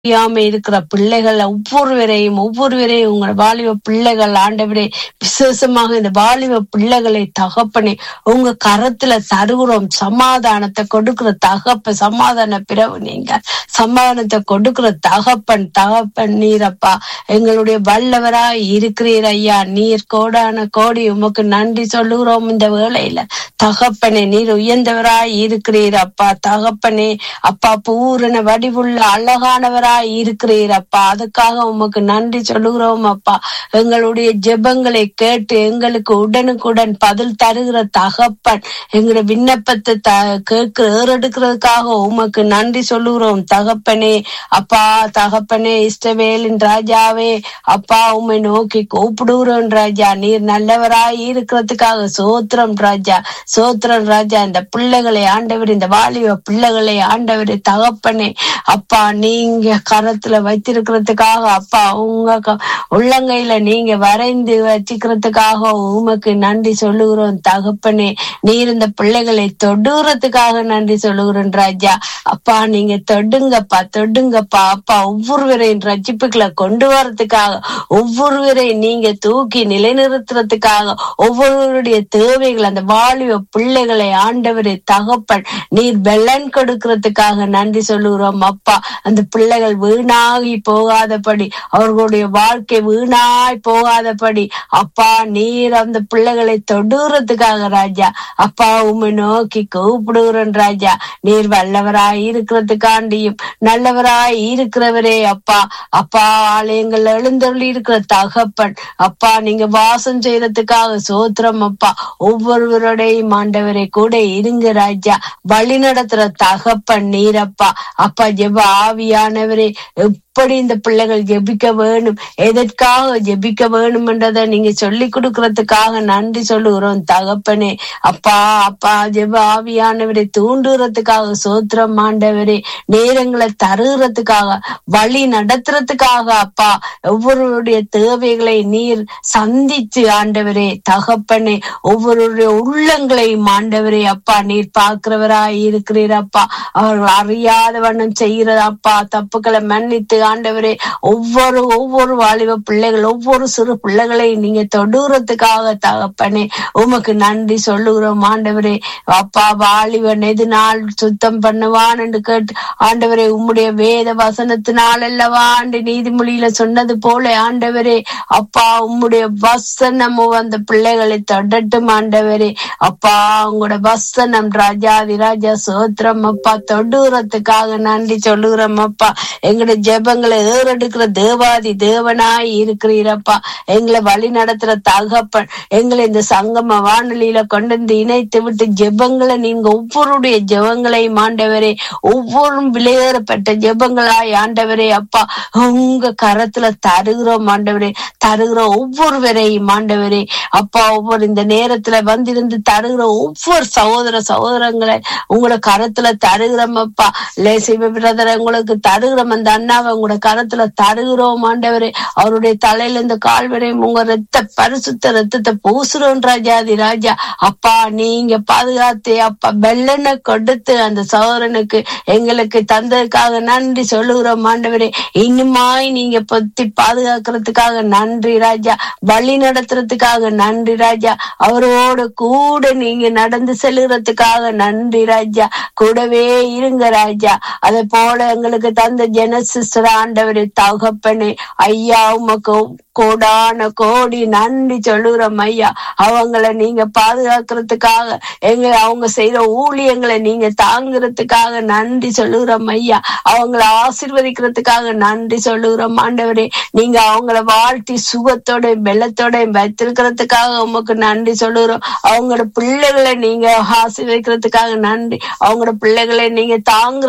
அறியாம இருக்கிற பிள்ளைகள் ஒவ்வொருவரையும் ஒவ்வொருவரையும் உங்கள் வாலிப பிள்ளைகள் ஆண்டவரே விசேஷமாக இந்த வாலிப பிள்ளைகளை தகப்பனே உங்க கரத்துல தருகிறோம் சமாதானத்தை கொடுக்கிற தகப்ப சமாதான பிறகு நீங்க சமாதானத்தை கொடுக்கிற தகப்பன் தகப்பன் நீரப்பா எங்களுடைய வல்லவராய் இருக்கிறீர் ஐயா நீர் கோடான கோடி உமக்கு நன்றி சொல்லுகிறோம் இந்த வேளையில தகப்பனே நீர் உயர்ந்தவராய் இருக்கிறீர் அப்பா தகப்பனே அப்பா பூரண வடிவுள்ள அழகானவராய் இருக்கிறீர் அப்பா அதுக்காக உமக்கு நன்றி சொல்லுகிறோம் அப்பா எங்களுடைய ஜெபங்களை கேட்டு எங்களுக்கு உடனுக்குடன் பதில் தருகிற தகப்பன் எங்களுடைய விண்ணப்பத்தை த கேட்க ஏறெடுக்கிறதுக்காக உமக்கு நன்றி சொல்லுகிறோம் தகப்பனே அப்பா தகப்பனே இஷ்டவேலின் ராஜாவே அப்பா உம்மை நோக்கி கூப்பிடுகிறோம் ராஜா நீர் நல்லவராய் இருக்கிறதுக்காக சோத்திரம் ராஜா சோத்திரம் ராஜா இந்த பிள்ளைகளை ஆண்டவர் இந்த வாலிப பிள்ளைகளை ஆண்டவர் தகப்பனே அப்பா நீங்க கரத்துல வைத்திருக்கிறதுக்காக அப்பா உங்க க- உள்ளங்கையில நீங்க வரைந்து வச்சுக்கிறதுக்காக உமக்கு நன்றி சொல்லுகிறோம் தகப்பனே நீர் இந்த பிள்ளைகளை தொடுறதுக்காக நன்றி சொல்லுகிறோம் ராஜா அப்பா நீங்க தொடுங்கப்பா தொடுங்கப்பா அப்பா ஒவ்வொருவரையும் ரட்சிப்புகளை கொண்டு வரதுக்காக ஒவ்வொருவரையும் நீங்க தூக்கி நிலைநிறுத்துறதுக்காக ஒவ்வொருவருடைய தேவைகள் அந்த வாலிப பிள்ளைகளை ஆண்டவரை தகப்பன் நீர் பெலன் கொடுக்கிறதுக்காக நன்றி சொல்லுகிறோம் அப்பா அந்த பிள்ளைகள் வீணாகி போகாதபடி அவர்களுடைய வாழ்க்கை வீணாய் போகாதபடி அப்பா நீர் அந்த பிள்ளைகளை தொடுறதுக்காக ராஜா அப்பா உம்மை நோக்கி கூப்பிடுகிறேன் ராஜா நீர் வல்லவராய் இருக்கிறதுக்காண்டியும் நல்லவராய் இருக்கிறவரே அப்பா அப்பா ஆலயங்கள் எழுந்தருளி இருக்கிற தகப்பன் அப்பா நீங்க வாசம் செய்யறதுக்காக சோத்திரம் அப்பா ஒவ்வொருவருடையும் ஆண்டவரை கூட இருங்க ராஜா வழி நடத்துற தகப்பன் நீரப்பா அப்பா ஜெப ஆவியானவரே எப்படி இந்த பிள்ளைகள் ஜெபிக்க வேணும் எதற்காக ஜெபிக்க வேணும் என்றதை நீங்க சொல்லி கொடுக்கறதுக்காக நன்றி சொல்லுகிறோம் தகப்பனே அப்பா அப்பா ஜெப ஆவியானவரை தூண்டுறதுக்காக சோத்திரம் ஆண்டவரே நேரங்களை தருகிறதுக்காக வழி நடத்துறதுக்காக அப்பா ஒவ்வொருவருடைய தேவைகளை நீர் சந்திச்சு ஆண்டவரே தகப்பனே ஒவ்வொருடைய உள்ளங்களையும் ஆண்டவரே அப்பா நீர் பார்க்கிறவராய் இருக்கிறீர் அப்பா அவர்கள் அறியாத வண்ணம் செய்கிறது அப்பா தப்புக்களை மன்னித்து ஆண்டவரே ஒவ்வொரு ஒவ்வொரு வாலிப பிள்ளைகள் ஒவ்வொரு சிறு பிள்ளைகளையும் நீங்க தொடுறதுக்காக தகப்பனே உமக்கு நன்றி சொல்லுகிறோம் ஆண்டவரே அப்பா வாலிபன் எது நாள் சுத்தம் பண்ணுவான் என்று கேட்டு ஆண்டவரே உம்முடைய வேத வசனத்தினால் அல்லவா ஆண்டு நீதிமொழியில சொன்னது போல ஆண்டவரே அப்பா உம்முடைய வசனமும் அந்த பிள்ளைகளை தொடட்டும் ஆண்டவரே அப்பா உங்களோட வசனம் ராஜாதி ராஜா சோத்திரம் அப்பா தொடுறதுக்காக நன்றி சொல்லுகிறோம் அப்பா எங்களுடைய ஜெபங்களை ஏறெடுக்கிற தேவாதி தேவனாய் இருக்கிறீரப்பா எங்களை வழி நடத்துற தகப்பன் எங்களை இந்த சங்கம வானொலியில கொண்டு வந்து இணைத்து விட்டு ஜெபங்களை நீங்க ஒவ்வொருடைய ஜெபங்களையும் ஆண்டவரே ஒவ்வொரு விலையேறப்பட்ட ஜெபங்களாய் ஆண்டவரே அப்பா உங்க கரத்துல தருகிறோம் ஆண்டவரே தருகிற ஒவ்வொருவரையும் ஆண்டவரே அப்பா ஒவ்வொரு இந்த நேரத்துல வந்திருந்து தருகிற ஒவ்வொரு சகோதர சகோதரங்களை உங்களோட கரத்துல தருகிறோம் அப்பா லேசிப பிரதர் உங்களுக்கு தருகிறோம் அந்த அண்ணாவை உங்களோட கரத்துல தருகிறோம் ஆண்டவரே அவருடைய தலையில இந்த கால் வரையும் உங்க ரத்த பரிசுத்த ரத்தத்தை பூசுறோம் ராஜாதி ராஜா அப்பா நீங்க பாதுகாத்து அப்பா வெள்ளனை கொடுத்து அந்த சகோதரனுக்கு எங்களுக்கு தந்ததுக்காக நன்றி சொல்லுகிறோம் ஆண்டவரே இன்னுமாய் நீங்க பொத்தி பாதுகாக்கிறதுக்காக நன்றி ராஜா வழி நடத்துறதுக்காக நன்றி ராஜா அவரோடு கூட நீங்க நடந்து செல்லுறதுக்காக நன்றி ராஜா கூடவே இருங்க ராஜா அதே போல எங்களுக்கு தந்த ஜெனசிஸ்டர் ஆண்டவரே தகப்பனே ஐயா உமக்கு கோடான கோடி நன்றி சொல்லுகிறோம் ஐயா அவங்கள நீங்க பாதுகாக்கிறதுக்காக எங்க அவங்க செய்யற ஊழியங்களை நீங்க தாங்குறதுக்காக நன்றி சொல்லுகிறோம் ஐயா அவங்கள ஆசீர்வதிக்கிறதுக்காக நன்றி சொல்லுகிறோம் ஆண்டவரே நீங்க அவங்கள வாழ்த்தி சுகத்தோட வெள்ளத்தோட வைத்திருக்கிறதுக்காக உமக்கு நன்றி சொல்லுகிறோம் அவங்களோட பிள்ளைகளை நீங்க ஆசீர்வதிக்கிறதுக்காக நன்றி அவங்களோட பிள்ளைகளை நீங்க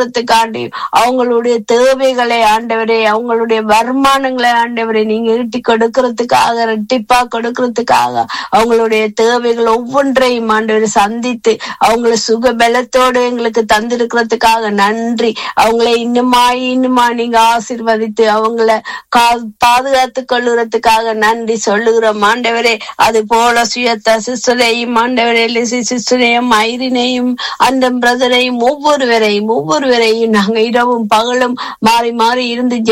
தாங்குறதுக்காண்டி அவங்களுடைய தேவைகளை ஆண்டவரே அவங்களுடைய வருமானங்களை ஆண்டவரை நீங்க ஈட்டி கொடுக்கறதுக்காக ரெட்டிப்பா கொடுக்கறதுக்காக அவங்களுடைய தேவைகள் ஒவ்வொன்றையும் ஆண்டவர் சந்தித்து அவங்கள சுக பலத்தோடு எங்களுக்கு தந்திருக்கிறதுக்காக நன்றி அவங்களை இன்னுமாய் இன்னுமா நீங்க ஆசீர்வதித்து அவங்கள கா- பாதுகாத்து கொள்ளுறதுக்காக நன்றி சொல்லுகிறோம் ஆண்டவரே அது போல சுயத்த சிஸ்டரையும் ஆண்டவரே லிசி சிஸ்டரையும் ஐரினையும் அந்த பிரதரையும் ஒவ்வொருவரையும் ஒவ்வொருவரையும் நாங்க இரவும் பகலும் மாறி மாறி இருந்து